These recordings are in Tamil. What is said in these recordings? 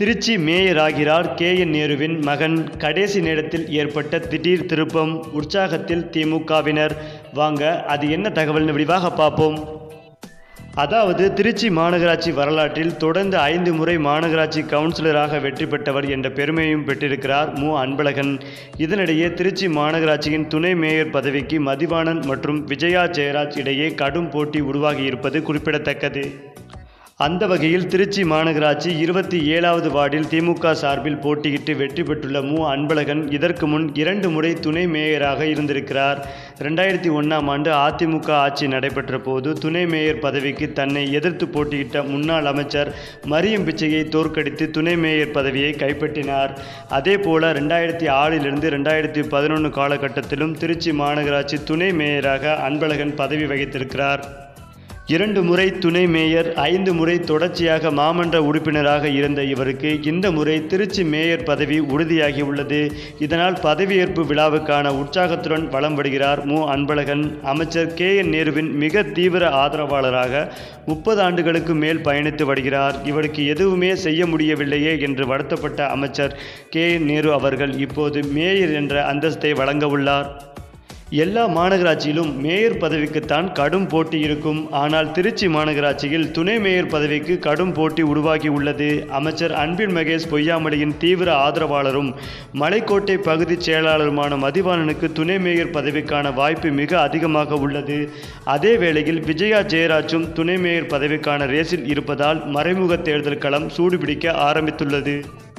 திருச்சி மேயர் ஆகிறார் கே என் நேருவின் மகன் கடைசி நேரத்தில் ஏற்பட்ட திடீர் திருப்பம் உற்சாகத்தில் திமுகவினர் வாங்க அது என்ன தகவல்னு விரிவாக பார்ப்போம் அதாவது திருச்சி மாநகராட்சி வரலாற்றில் தொடர்ந்து ஐந்து முறை மாநகராட்சி கவுன்சிலராக வெற்றி பெற்றவர் என்ற பெருமையும் பெற்றிருக்கிறார் மு அன்பழகன் இதனிடையே திருச்சி மாநகராட்சியின் துணை மேயர் பதவிக்கு மதிவாணன் மற்றும் விஜயா ஜெயராஜ் இடையே கடும் போட்டி உருவாகியிருப்பது குறிப்பிடத்தக்கது அந்த வகையில் திருச்சி மாநகராட்சி இருபத்தி ஏழாவது வார்டில் திமுக சார்பில் போட்டியிட்டு வெற்றி பெற்றுள்ள மு அன்பழகன் இதற்கு முன் இரண்டு முறை துணை மேயராக இருந்திருக்கிறார் ரெண்டாயிரத்தி ஒன்றாம் ஆண்டு அதிமுக ஆட்சி நடைபெற்ற போது துணை மேயர் பதவிக்கு தன்னை எதிர்த்து போட்டியிட்ட முன்னாள் அமைச்சர் மரியம் பிச்சையை தோற்கடித்து துணை மேயர் பதவியை கைப்பற்றினார் அதே போல ரெண்டாயிரத்தி ஆறிலிருந்து ரெண்டாயிரத்தி பதினொன்று காலகட்டத்திலும் திருச்சி மாநகராட்சி துணை மேயராக அன்பழகன் பதவி வகித்திருக்கிறார் இரண்டு முறை துணை மேயர் ஐந்து முறை தொடர்ச்சியாக மாமன்ற உறுப்பினராக இருந்த இவருக்கு இந்த முறை திருச்சி மேயர் பதவி உறுதியாகியுள்ளது இதனால் பதவியேற்பு விழாவுக்கான உற்சாகத்துடன் வலம் வருகிறார் மு அன்பழகன் அமைச்சர் கே என் நேருவின் மிக தீவிர ஆதரவாளராக முப்பது ஆண்டுகளுக்கு மேல் பயணித்து வருகிறார் இவருக்கு எதுவுமே செய்ய முடியவில்லையே என்று வருத்தப்பட்ட அமைச்சர் கே என் நேரு அவர்கள் இப்போது மேயர் என்ற அந்தஸ்தை வழங்க உள்ளார் எல்லா மாநகராட்சியிலும் மேயர் பதவிக்குத்தான் கடும் போட்டி இருக்கும் ஆனால் திருச்சி மாநகராட்சியில் துணை மேயர் பதவிக்கு கடும் போட்டி உருவாகி உள்ளது அமைச்சர் அன்பில் மகேஷ் பொய்யாமொழியின் தீவிர ஆதரவாளரும் மலைக்கோட்டை பகுதி செயலாளருமான மதிவாணனுக்கு துணை மேயர் பதவிக்கான வாய்ப்பு மிக அதிகமாக உள்ளது அதே வேளையில் விஜயா ஜெயராஜும் துணை மேயர் பதவிக்கான ரேஸில் இருப்பதால் மறைமுக தேர்தல் களம் சூடுபிடிக்க ஆரம்பித்துள்ளது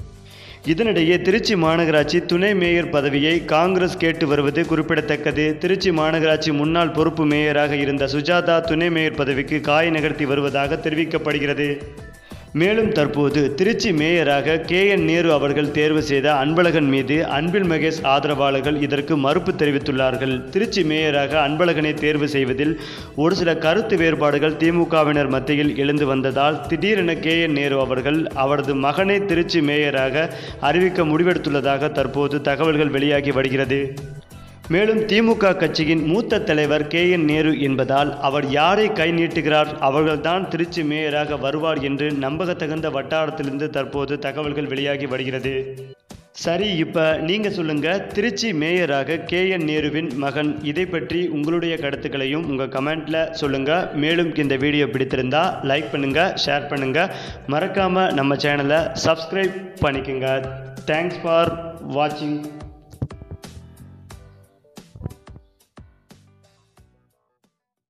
இதனிடையே திருச்சி மாநகராட்சி துணை மேயர் பதவியை காங்கிரஸ் கேட்டு வருவது குறிப்பிடத்தக்கது திருச்சி மாநகராட்சி முன்னாள் பொறுப்பு மேயராக இருந்த சுஜாதா துணை மேயர் பதவிக்கு காய் நகர்த்தி வருவதாக தெரிவிக்கப்படுகிறது மேலும் தற்போது திருச்சி மேயராக கே என் நேரு அவர்கள் தேர்வு செய்த அன்பழகன் மீது அன்பில் மகேஷ் ஆதரவாளர்கள் இதற்கு மறுப்பு தெரிவித்துள்ளார்கள் திருச்சி மேயராக அன்பழகனை தேர்வு செய்வதில் ஒரு சில கருத்து வேறுபாடுகள் திமுகவினர் மத்தியில் எழுந்து வந்ததால் திடீரென கே என் நேரு அவர்கள் அவரது மகனை திருச்சி மேயராக அறிவிக்க முடிவெடுத்துள்ளதாக தற்போது தகவல்கள் வெளியாகி வருகிறது மேலும் திமுக கட்சியின் மூத்த தலைவர் கே என் நேரு என்பதால் அவர் யாரை கை நீட்டுகிறார் அவர்கள்தான் திருச்சி மேயராக வருவார் என்று நம்பகத்தகுந்த வட்டாரத்திலிருந்து தற்போது தகவல்கள் வெளியாகி வருகிறது சரி இப்போ நீங்கள் சொல்லுங்கள் திருச்சி மேயராக கே என் நேருவின் மகன் இதை பற்றி உங்களுடைய கருத்துக்களையும் உங்கள் கமெண்ட்டில் சொல்லுங்கள் மேலும் இந்த வீடியோ பிடித்திருந்தா லைக் பண்ணுங்கள் ஷேர் பண்ணுங்கள் மறக்காமல் நம்ம சேனலை சப்ஸ்கிரைப் பண்ணிக்கோங்க தேங்க்ஸ் ஃபார் வாட்சிங்